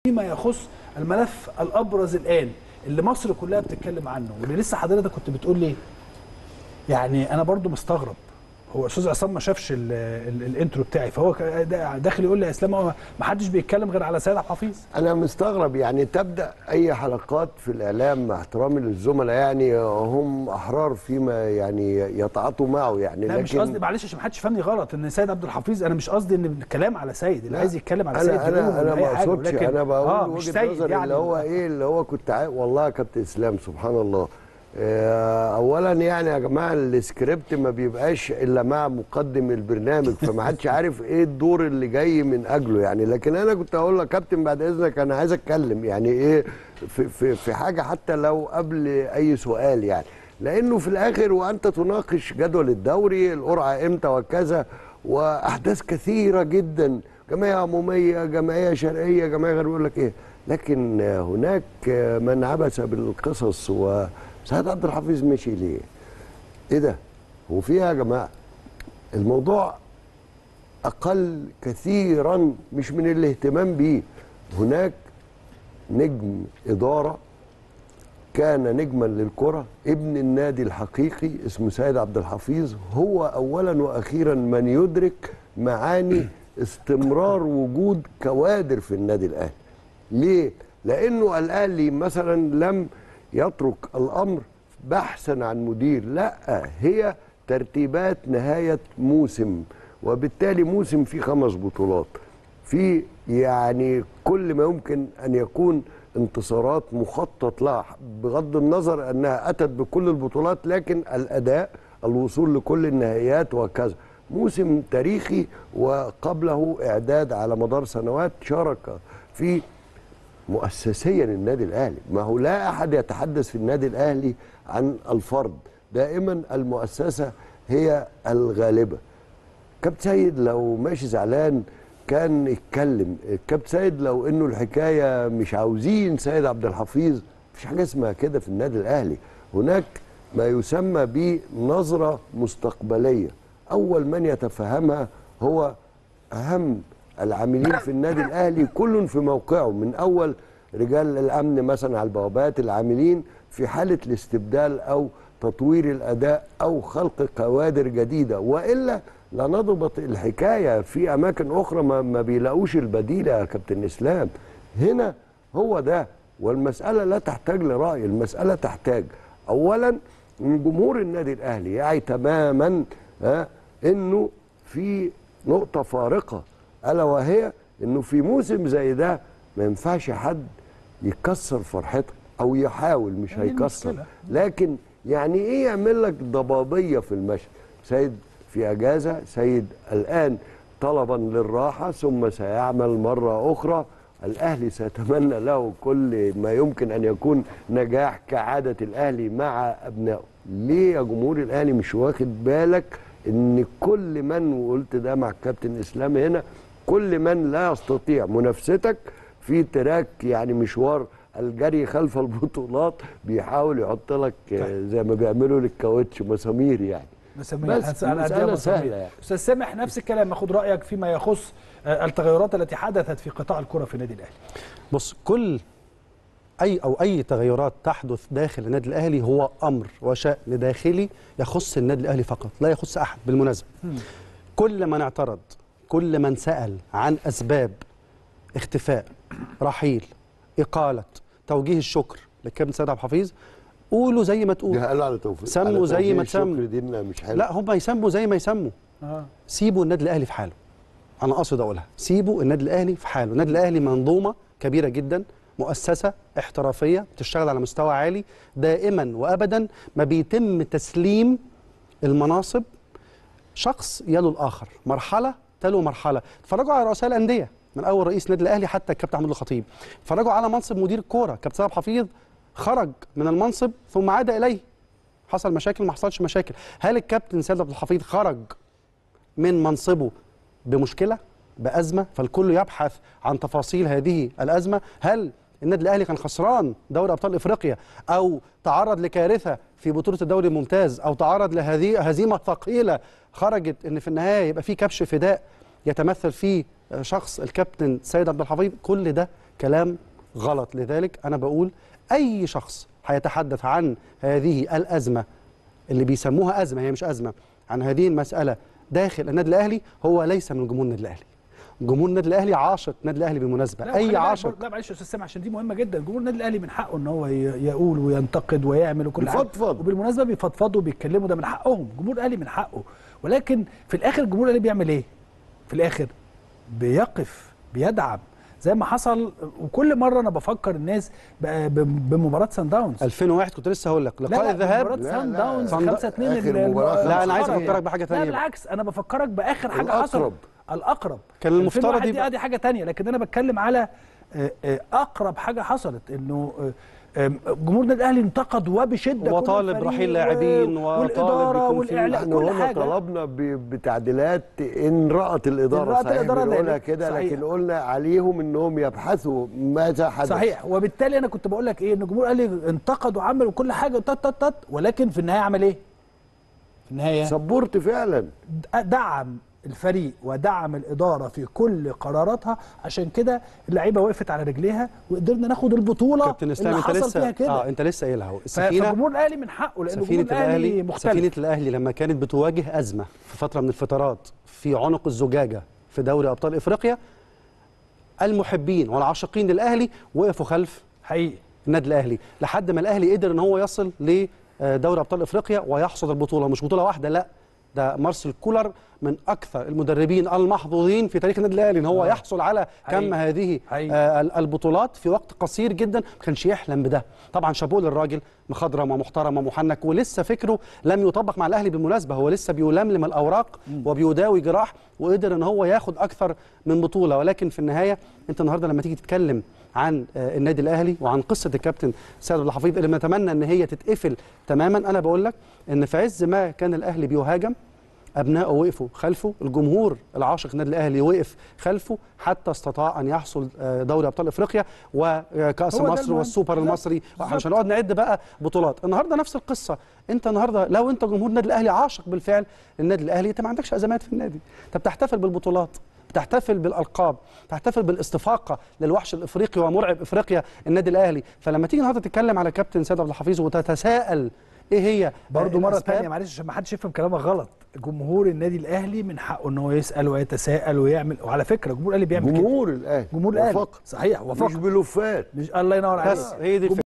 فيما يخص الملف الابرز الان اللي مصر كلها بتتكلم عنه واللي لسه حضرتك كنت بتقول لي يعني انا برضو مستغرب هو استاذ عصام ما شافش ال ال الانترو بتاعي فهو ك- دا- داخل يقول لي يا اسلام هو ما حدش بيتكلم غير على سيد عبد الحفيظ انا مستغرب يعني تبدا اي حلقات في الاعلام مع احترامي للزملاء يعني هم احرار فيما يعني يتعاطوا معه يعني لا مش قصدي معلش عشان ما حدش فهمني غلط ان سيد عبد الحفيظ انا مش قصدي ان الكلام على سيد اللي لا، عايز يتكلم على انا سيد يقول انا انا ولا أي ما حاجة، اقصدش ولكن- انا بقول آه مش وجهه سيد نظري يعني اللي هو ايه اللي هو كنت عاي... والله يا كابتن اسلام سبحان الله آه، اولا يعني يا جماعه السكريبت ما بيبقاش الا مع مقدم البرنامج فما حدش عارف ايه الدور اللي جاي من اجله يعني لكن انا كنت اقول لك كابتن بعد اذنك انا عايز اتكلم يعني ايه في في في حاجه حتى لو قبل اي سؤال يعني لانه في الاخر وانت تناقش جدول الدوري القرعه امتى وكذا واحداث كثيره جدا جمعيه عموميه جمعيه شرعيه جمعيه غير يقول لك ايه لكن هناك من عبث بالقصص وسعد عبد الحفيظ مشي ليه؟ ايه ده؟ هو في إيه يا جماعه؟ الموضوع اقل كثيرا مش من الاهتمام بيه هناك نجم اداره كان نجما للكره ابن النادي الحقيقي اسمه سيد عبد الحفيظ هو اولا واخيرا من يدرك معاني استمرار وجود كوادر في النادي الاهلي ليه لانه الاهلي مثلا لم يترك الامر بحثا عن مدير لا هي ترتيبات نهايه موسم وبالتالي موسم فيه خمس بطولات في يعني كل ما يمكن ان يكون انتصارات مخطط لها بغض النظر انها اتت بكل البطولات لكن الاداء الوصول لكل النهائيات وكذا موسم تاريخي وقبله اعداد على مدار سنوات شارك في مؤسسيا النادي الاهلي ما هو لا احد يتحدث في النادي الاهلي عن الفرد دائما المؤسسه هي الغالبه كابتن سيد لو ماشي زعلان كان يتكلم كابتن سيد لو انه الحكايه مش عاوزين سيد عبد الحفيظ مفيش حاجه اسمها كده في النادي الاهلي هناك ما يسمى بنظره مستقبليه اول من يتفهمها هو اهم العاملين في النادي الاهلي كل في موقعه من اول رجال الامن مثلا على البوابات العاملين في حاله الاستبدال او تطوير الاداء او خلق كوادر جديده والا لنضبط الحكايه في اماكن اخرى ما, ما بيلاقوش البديل يا كابتن اسلام هنا هو ده والمساله لا تحتاج لراي المساله تحتاج اولا من جمهور النادي الاهلي يعي تماما ها انه في نقطه فارقه الا وهي انه في موسم زي ده ما ينفعش حد يكسر فرحتك او يحاول مش يعني هيكسر المشكلة. لكن يعني ايه يعمل لك ضبابيه في المشي سيد في اجازه سيد الان طلبا للراحه ثم سيعمل مره اخرى الاهلي سيتمنى له كل ما يمكن ان يكون نجاح كعاده الاهلي مع ابنائه ليه يا جمهور الاهلي مش واخد بالك ان كل من وقلت ده مع الكابتن اسلام هنا كل من لا يستطيع منافستك في تراك يعني مشوار الجري خلف البطولات بيحاول يحط لك آه، زي ما بيعملوا للكاوتش مسامير يعني مسامير بس هنسأل على مسألة قدها سهلة مسامير. يعني. استاذ سامح نفس الكلام اخد رايك فيما يخص آه، التغيرات التي حدثت في قطاع الكره في النادي الاهلي بص كل اي او اي تغيرات تحدث داخل النادي الاهلي هو امر وشان داخلي يخص النادي الاهلي فقط لا يخص احد بالمناسبه كل من اعترض كل من سال عن اسباب اختفاء رحيل اقاله توجيه الشكر للكابتن سيد عبد الحفيظ قولوا زي ما دي تقول قال على توفيق سموا على زي توفيق ما الشكر تسموا. دي إنها مش حلو لا هم يسموا زي ما يسموا اه سيبوا النادي الاهلي في حاله انا قاصد اقولها سيبوا النادي الاهلي في حاله النادي الاهلي منظومه كبيره جدا مؤسسه احترافيه بتشتغل على مستوى عالي دائما وابدا ما بيتم تسليم المناصب شخص يلو الاخر مرحله تلو مرحله اتفرجوا على رؤساء الانديه من اول رئيس النادي الاهلي حتى الكابتن محمود الخطيب اتفرجوا على منصب مدير الكوره كابتن سيد حفيظ خرج من المنصب ثم عاد اليه حصل مشاكل ما حصلش مشاكل هل الكابتن سيد عبد الحفيظ خرج من منصبه بمشكله بازمه فالكل يبحث عن تفاصيل هذه الازمه هل النادي الاهلي كان خسران دوري ابطال افريقيا او تعرض لكارثه في بطوله الدوري الممتاز او تعرض لهذه هزيمه ثقيله خرجت ان في النهايه يبقى في كبش فداء يتمثل فيه شخص الكابتن سيد عبد الحفيظ كل ده كلام غلط لذلك انا بقول اي شخص هيتحدث عن هذه الازمه اللي بيسموها ازمه هي مش ازمه عن هذه المساله داخل النادي الاهلي هو ليس من جمهور النادي الاهلي جمهور النادي الاهلي عاشق النادي الاهلي بالمناسبه لا، وخلي اي بالك عاشق برضه- لا معلش يا استاذ سامح عشان دي مهمه جدا جمهور النادي الاهلي من حقه ان هو ي- يقول وينتقد ويعمل وكل حاجه يفضفض. وبالمناسبه بيفضفضوا وبيتكلموا ده من حقهم جمهور الاهلي من حقه ولكن في الاخر الجمهور الاهلي بيعمل ايه في الاخر بيقف بيدعم زي ما حصل وكل مره انا بفكر الناس ب- ب- بمباراه سان داونز 200001 كنت لسه هقول لك لا لقاء لا الذهاب مباراه لا، سان لا، داونز صن- 5 2 آخر مباراة لا انا عايز المؤخرة. افكرك بحاجه لا ثانيه بالعكس انا بفكرك باخر حاجه الأقرب. حصلت الاقرب كان المفترض 2001 دي يبقى- آه دي حاجه تانية لكن انا بتكلم على آه، آه، اقرب حاجه حصلت انه آه، آه، جمهور النادي الاهلي انتقد وبشده كل وطالب الفريق رحيل و- لاعبين وطالب والاداره يكون في- والاعلام احنا كل هنا حاجه طلبنا ب- بتعديلات ان رأت الاداره إن رأت صحيح الإدارة بنقولها ذلك. كده صحيح. لكن قلنا عليهم انهم يبحثوا ماذا حدث صحيح وبالتالي انا كنت بقول لك ايه ان الجمهور الاهلي انتقد وعمل وكل حاجه تت تت تت ولكن في النهايه عمل ايه؟ في النهايه سبورت فعلا دعم الفريق ودعم الاداره في كل قراراتها عشان كده اللعيبه وقفت على رجليها وقدرنا ناخد البطوله كابتن اسلام اللي انت حصل لسه فيها كده اه انت لسه قايلها اهو ف- السفينه فالجمهور الاهلي من حقه لان سفينة الجمهور الاهلي الأهلي مختلف سفينة الأهلي لما كانت بتواجه أزمة في فترة من الفترات في عنق الزجاجة في دوري أبطال إفريقيا المحبين والعاشقين للأهلي وقفوا خلف حقيقي النادي الأهلي لحد ما الأهلي قدر إن هو يصل لدوري أبطال إفريقيا ويحصد البطولة مش بطولة واحدة لا ده مارسيل كولر من أكثر المدربين المحظوظين في تاريخ النادي الأهلي إن هو آه. يحصل على كم حقيقي. هذه حقيقي. آه، ال- البطولات في وقت قصير جدا ما كانش يحلم بده طبعا شابوه للراجل مخضرم ومحترم ومحنك ولسه فكره لم يطبق مع الاهلي بالمناسبه هو لسه بيلملم الاوراق وبيداوي جراح وقدر ان هو ياخد اكثر من بطوله ولكن في النهايه انت النهارده لما تيجي تتكلم عن آه، النادي الاهلي وعن قصه الكابتن سيد عبد الحفيظ اللي نتمنى ان هي تتقفل تماما انا بقول لك ان في عز ما كان الاهلي بيهاجم ابنائه وقفوا خلفه الجمهور العاشق النادي الاهلي وقف خلفه حتى استطاع ان يحصل آه، دوري ابطال افريقيا وكاس هو ده مصر المهم. والسوبر بالظبط. المصري بالظبط. عشان نقعد نعد بقى بطولات النهارده نفس القصه انت النهارده لو انت جمهور النادي الاهلي عاشق بالفعل للنادي الاهلي انت ما عندكش ازمات في النادي انت بتحتفل بالبطولات بتحتفل بالالقاب بتحتفل بالاستفاقه للوحش الافريقي ومرعب افريقيا النادي الاهلي فلما تيجي النهارده تتكلم على كابتن سيد عبد الحفيظ وتتساءل ايه هي برضه آه، مره الأسباب؟ ثانيه معلش عشان ما حدش يفهم كلامك غلط جمهور النادي الاهلي من حقه ان هو يسال ويتساءل ويعمل وعلى فكره جمهور الاهلي بيعمل كده جمهور الاهلي جمهور الاهلي وفقط صحيح مش وفق بلوفات مش الله ينور عليك بس هي دي الفكرة.